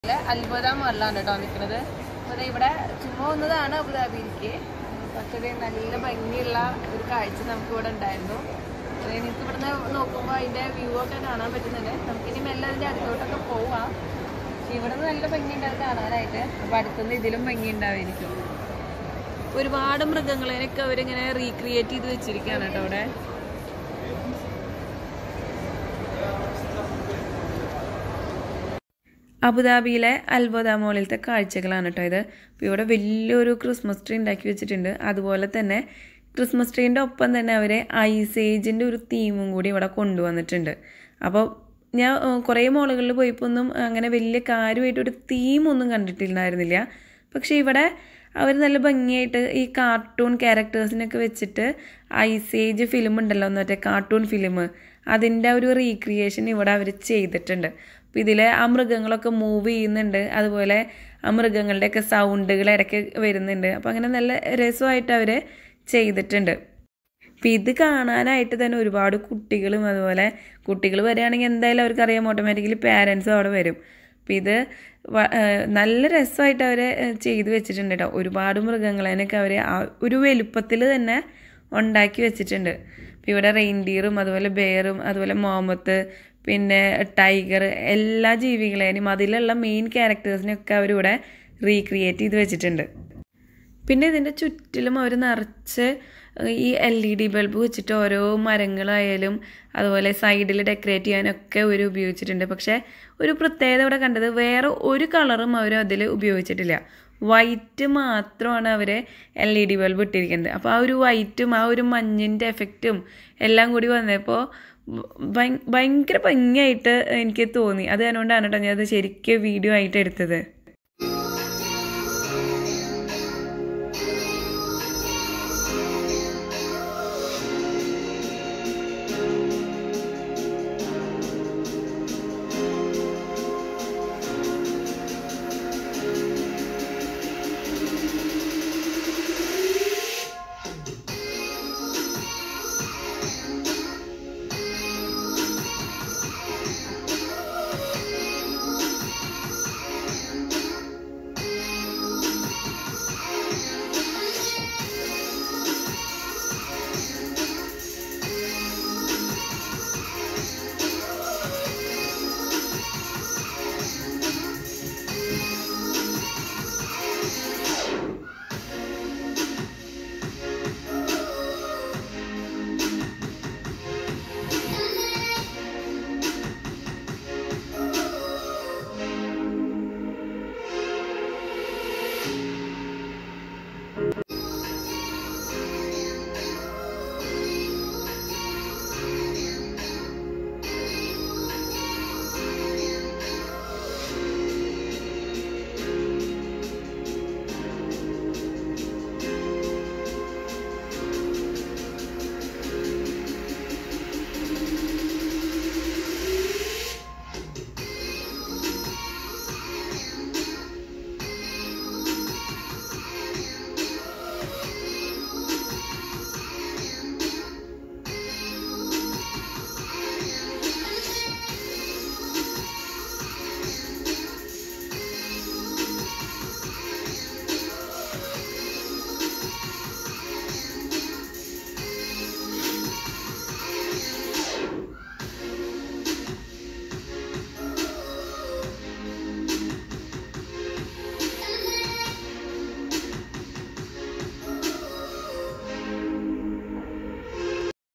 അത്ഭുത മോളിലാണ് കേട്ടോ നിൽക്കുന്നത് അപ്പോൾ ഇവിടെ ചുമ്മാ വന്നതാണ് അബുദാബിയിലേക്ക് പക്ഷേ ദേ നല്ല ഭംഗിയുള്ള ഒരു കാഴ്ച നമുക്ക് ഇവിടെ ഉണ്ടായിരുന്നു അത് നിങ്ങൾക്ക് ഇവിടുന്ന് നോക്കുമ്പോൾ അതിൻ്റെ വ്യൂ ഒക്കെ കാണാൻ പറ്റുന്നുണ്ട് നമുക്കിനി മെല്ലെ അതിൻ്റെ അടുത്തോട്ടൊക്കെ പോവാം പക്ഷേ ഇവിടെ നിന്ന് നല്ല ഭംഗിയുണ്ട് അത് കാണാനായിട്ട് അപ്പോൾ അടുത്തുനിന്ന് ഇതിലും ഭംഗി ഉണ്ടാവുമായിരിക്കും ഒരുപാട് മൃഗങ്ങളെയൊക്കെ അവരിങ്ങനെ റീക്രിയേറ്റ് ചെയ്ത് വെച്ചിരിക്കുകയാണ് കേട്ടോ അവിടെ അബുദാബിയിലെ അൽബോദ മോളിലത്തെ കാഴ്ചകളാണ് കേട്ടോ ഇത് അപ്പോൾ ഇവിടെ വലിയൊരു ക്രിസ്മസ് ട്രീ ഉണ്ടാക്കി വെച്ചിട്ടുണ്ട് അതുപോലെ തന്നെ ക്രിസ്മസ് ട്രീൻ്റെ ഒപ്പം തന്നെ അവർ ഐസേജിൻ്റെ ഒരു തീമും കൂടി ഇവിടെ കൊണ്ടുവന്നിട്ടുണ്ട് അപ്പോൾ ഞാൻ ഏഹ്, കുറേ മോളുകളിൽ പോയപ്പോൾ ഒന്നും അങ്ങനെ വലിയ കാര്യമായിട്ടൊരു തീമൊന്നും കണ്ടിട്ടുണ്ടായിരുന്നില്ല പക്ഷേ ഇവിടെ അവർ നല്ല ഭംഗിയായിട്ട് ഈ കാർട്ടൂൺ ക്യാരക്ടേഴ്സിനൊക്കെ വെച്ചിട്ട് ഐസേജ് ഫിലിം ഉണ്ടല്ലോ മറ്റേ കാർട്ടൂൺ ഫിലിം അതിൻ്റെ ഒരു റീക്രിയേഷൻ ഇവിടെ അവർ ചെയ്തിട്ടുണ്ട് അപ്പോൾ ഇതിൽ ആ മൃഗങ്ങളൊക്കെ മൂവ് ചെയ്യുന്നുണ്ട് അതുപോലെ ആ മൃഗങ്ങളുടെയൊക്കെ സൗണ്ടുകൾ ഇടയ്ക്ക് വരുന്നുണ്ട് അപ്പോൾ അങ്ങനെ നല്ല രസമായിട്ട് അവർ ചെയ്തിട്ടുണ്ട് അപ്പം ഇത് കാണാനായിട്ട് തന്നെ ഒരുപാട് കുട്ടികളും അതുപോലെ കുട്ടികൾ വരികയാണെങ്കിൽ എന്തായാലും അവർക്കറിയാം ഓട്ടോമാറ്റിക്കലി പാരൻസും അവിടെ വരും അപ്പം ഇത് വ- ഏഹ് നല്ല രസമായിട്ട് അവർ ചെയ്ത് വെച്ചിട്ടുണ്ട് കേട്ടോ ഒരുപാട് മൃഗങ്ങളെയൊക്കെ അവർ ഒരു വലുപ്പത്തിൽ തന്നെ ഉണ്ടാക്കി വെച്ചിട്ടുണ്ട് അപ്പം ഇവിടെ റെയിൻഡിയറും അതുപോലെ ബെയറും അതുപോലെ മോമത്ത് പിന്നെ ടൈഗർ എല്ലാ ജീവികളെയും അതിലുള്ള മെയിൻ ക്യാരക്ടേഴ്സിനെയൊക്കെ അവരിവിടെ റീക്രിയേറ്റ് ചെയ്ത് വെച്ചിട്ടുണ്ട് പിന്നെ ഇതിൻ്റെ ചുറ്റിലും അവർ നിറച്ച് ഈ എൽ ഇ ഡി ബൾബ് വെച്ചിട്ട് ഓരോ മരങ്ങളായാലും അതുപോലെ സൈഡിൽ ഡെക്കറേറ്റ് ചെയ്യാനൊക്കെ അവർ ഉപയോഗിച്ചിട്ടുണ്ട് പക്ഷേ ഒരു പ്രത്യേകത ഇവിടെ കണ്ടത് വേറെ ഒരു കളറും അവർ അതിൽ ഉപയോഗിച്ചിട്ടില്ല വൈറ്റ് മാത്രമാണ് അവർ എൽ ഇ ഡി ബൾബ് ഇട്ടിരിക്കുന്നത് അപ്പോൾ ആ ഒരു വൈറ്റും ആ ഒരു മഞ്ഞിൻ്റെ എഫക്റ്റും എല്ലാം കൂടി വന്നപ്പോൾ ഭയ- ഭയങ്കര ഭംഗിയായിട്ട് എനിക്ക് തോന്നി അത് അതുകൊണ്ടാണ് കേട്ടോ ഞാൻ അത് ശരിക്കും വീഡിയോ ആയിട്ട് എടുത്തത്